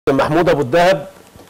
محمود ابو الدهب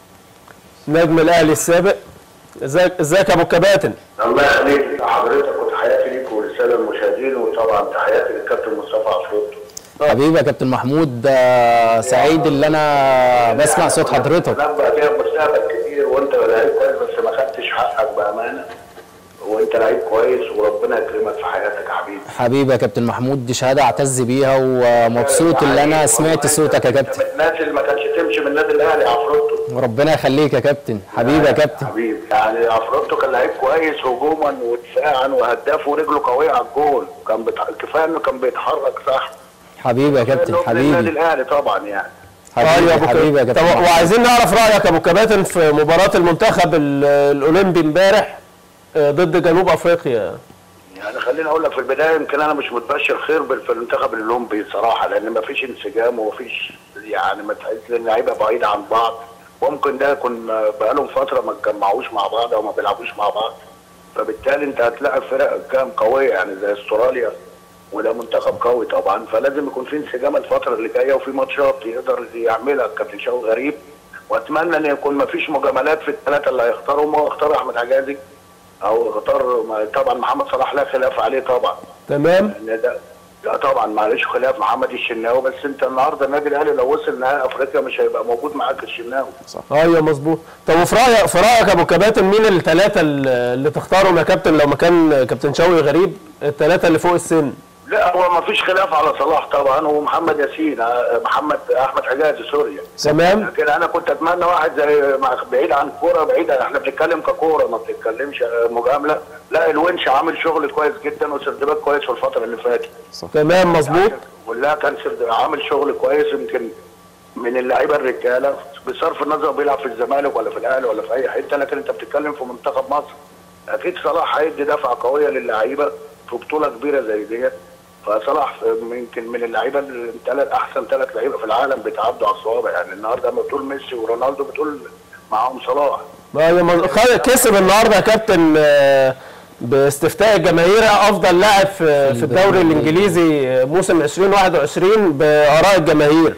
نجم الاهلي السابق ازيك ازيك يا ابو الكباتن الله يخليك حضرتك وتحياتي ليك وللساده المشاهدين وطبعا تحياتي للكابتن مصطفى عفروتو حبيبي يا كابتن محمود آه، سعيد اللي انا بسمع صوت حضرتك انا بقى فيها مستقبل كتير وانت لعيب كويس بس ما خدتش حقك بامانه وانت لعيب كويس وربنا يكرمك في حياتك يا حبيبي حبيبي يا كابتن محمود دي شهاده اعتز بيها ومبسوط اللي انا سمعت صوتك يا كابتن من الناس اللي ما كانتش تمشي من النادي الاهلي عفروتو ربنا يخليك يا كابتن حبيبي يا كابتن حبيبي يعني عفروتو كان لعيب كويس هجوما ودفاعا وهداف ورجله قويه على الجول كان بتح... كفايه انه كان بيتحرك صح حبيبي يا كابتن إنه من النادي حبيبي الاهلي طبعا يعني حبيبي أبو حبيبي يا كباتن. كابتن طب محمود. وعايزين نعرف رايك يا ابو الكباتن في مباراه المنتخب ال- الاولمبي امبارح آه، ضد جنوب افريقيا يعني خليني اقول لك في البدايه يمكن انا مش متبشر خير بال- في المنتخب الاولمبي صراحه لان ما فيش انسجام وما فيش يعني ما تحس ان اللعيبه بعيده عن بعض ممكن ده يكون بقالهم فتره ما اتجمعوش مع بعض او ما بيلعبوش مع بعض فبالتالي انت هتلاعب فرق كام قويه يعني زي استراليا وده منتخب قوي طبعا فلازم يكون في انسجام الفتره اللي جايه وفي ماتشات يقدر يعملها الكابتن شوقي غريب واتمنى ان يكون ما فيش مجاملات في الثلاثه اللي هيختارهم هو اختار احمد حجازي او اختار طبعا محمد صلاح لا خلاف عليه طبعا تمام لان ده لا طبعا معلش خلاف محمد الشناوي بس انت النهارده النادي الاهلي لو وصل نهائي افريقيا مش هيبقى موجود معاك الشناوي ايوه مظبوط طب وفي رايك في رايك يا ابو الكباتن مين الثلاثه اللي تختارهم يا كابتن لو مكان كابتن شوقي غريب الثلاثه اللي فوق السن لا هو ما فيش خلاف على صلاح طبعا ومحمد ياسين آه، محمد احمد حجازي سوريا تمام لكن انا كنت اتمنى واحد زي مع- بعيد عن الكوره بعيد احنا بنتكلم ككوره ما بنتكلمش آه، مجامله لا الونش عامل شغل كويس جدا وسردباك كويس في الفتره اللي فاتت تمام مظبوط ولا كان سرد- عامل شغل كويس يمكن من اللعيبه الرجاله بصرف النظر بيلعب في الزمالك ولا في الاهلي ولا في اي حته لكن انت بتتكلم في منتخب مصر اكيد صلاح هيدي دفعه قويه للعيبه في بطوله كبيره زي ديت فصلاح يمكن من اللعيبه الثلاث احسن ثلاث لعيبه في العالم بيتعدوا على الصوابع يعني النهارده لما بتقول ميسي ورونالدو بتقول معاهم صلاح ايوه مظ- خ- كسب النهارده يا كابتن آه، باستفتاء الجماهير افضل لاعب في في الدوري الانجليزي آه، موسم 2021 باراء الجماهير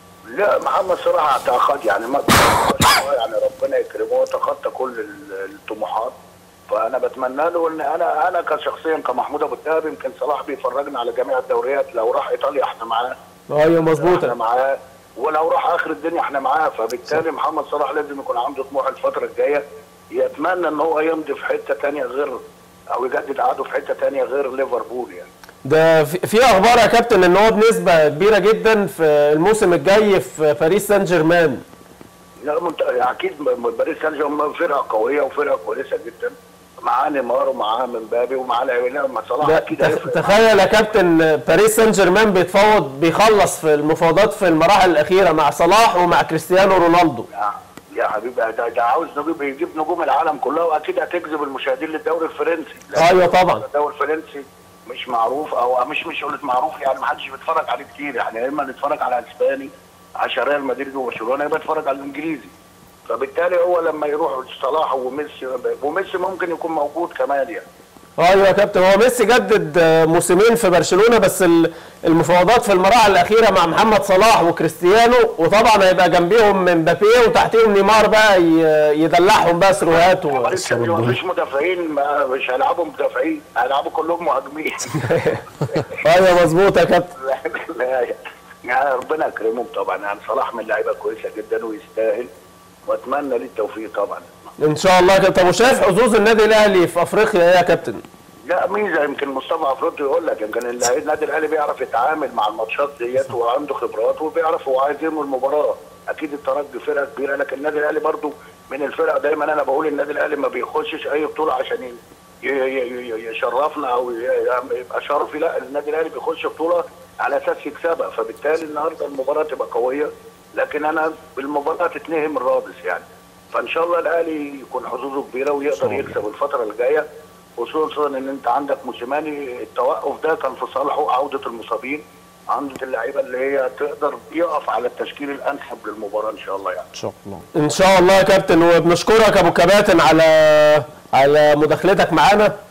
لا محمد صلاح تخطى يعني ما يعني ربنا يكرمه وتخطى كل ال- الطموحات فانا بتمنى له ان انا انا كشخصيا كمحمود ابو الدهب يمكن صلاح بيفرجنا على جميع الدوريات لو راح ايطاليا احنا معاه ايوه احنا مظبوط معاه ولو راح اخر الدنيا احنا معاه فبالتالي محمد صلاح لازم يكون عنده طموح الفتره الجايه يتمنى ان هو يمضي في حته ثانيه غير او يجدد عقده في حته ثانيه غير ليفربول يعني ده في في اخبار يا كابتن ان هو بنسبه كبيره جدا في الموسم الجاي في باريس سان جيرمان لا منت... اكيد م- باريس سان جيرمان فرقه قويه وفرقه كويسه جدا معاه نيمار ومعاه مبابي ومعاه لعيبه مع صلاح ده اكيد تخ- هيفرق تخيل يا كابتن باريس سان جيرمان بيتفاوض بيخلص في المفاوضات في المراحل الاخيره مع صلاح ومع كريستيانو رونالدو يا- يا حبيبي ده, ده عاوز نجيب يجيب نجوم العالم كلها واكيد هتجذب المشاهدين للدوري الفرنسي لأن ايوه طبعا الدوري الفرنسي مش معروف او مش مش قلت معروف يعني ما حدش بيتفرج عليه كتير يعني يا اما نتفرج على اسباني عشان ريال مدريد وبرشلونه يبقى يتفرج على الانجليزي فبالتالي هو لما يروح صلاح وميسي وميسي ممكن يكون موجود كمان يعني ايوه يا كابتن هو ميسي جدد آه، موسمين في برشلونه بس ال- المفاوضات في المراحل الاخيره مع محمد صلاح وكريستيانو وطبعا هيبقى جنبيهم مبابي وتحتيهم نيمار بقى ي- يدلعهم بقى سروهات و... معلش ما فيش مدافعين ما مش هيلعبوا مدافعين هيلعبوا كلهم مهاجمين ايوه مظبوط يا كابتن لا، يعني ربنا يكرمهم طبعا يعني صلاح من لعيبه كويسه جدا ويستاهل واتمنى ليه التوفيق طبعا ان شاء الله كده طب وشايف حظوظ النادي الاهلي في افريقيا ايه يا كابتن؟ لا ميزه يمكن مصطفى عفروتو يقول لك يمكن الل- النادي الاهلي بيعرف يتعامل مع الماتشات ديت وعنده خبرات وبيعرف هو عايز يرمي المباراه اكيد الترجي فرقه كبيره لكن النادي الاهلي برضو من الفرق دايما انا بقول النادي الاهلي ما بيخشش اي بطوله عشان ي- ي- ي- ي- يشرفنا او ي- يبقى شرفي لا النادي الاهلي بيخش بطوله على اساس يكسبها فبالتالي النهارده المباراه تبقى قويه لكن انا المباراه تتنهم الرادس يعني فان شاء الله الاهلي يكون حظوظه كبيره ويقدر يكسب الفتره الجايه خصوصا ان انت عندك موسيماني التوقف ده كان في صالحه عوده المصابين عودة اللعيبه اللي هي تقدر يقف على التشكيل الانسب للمباراه ان شاء الله يعني ان شاء الله ان شاء الله يا كابتن وبنشكرك يا ابو كباتن على على مداخلتك معانا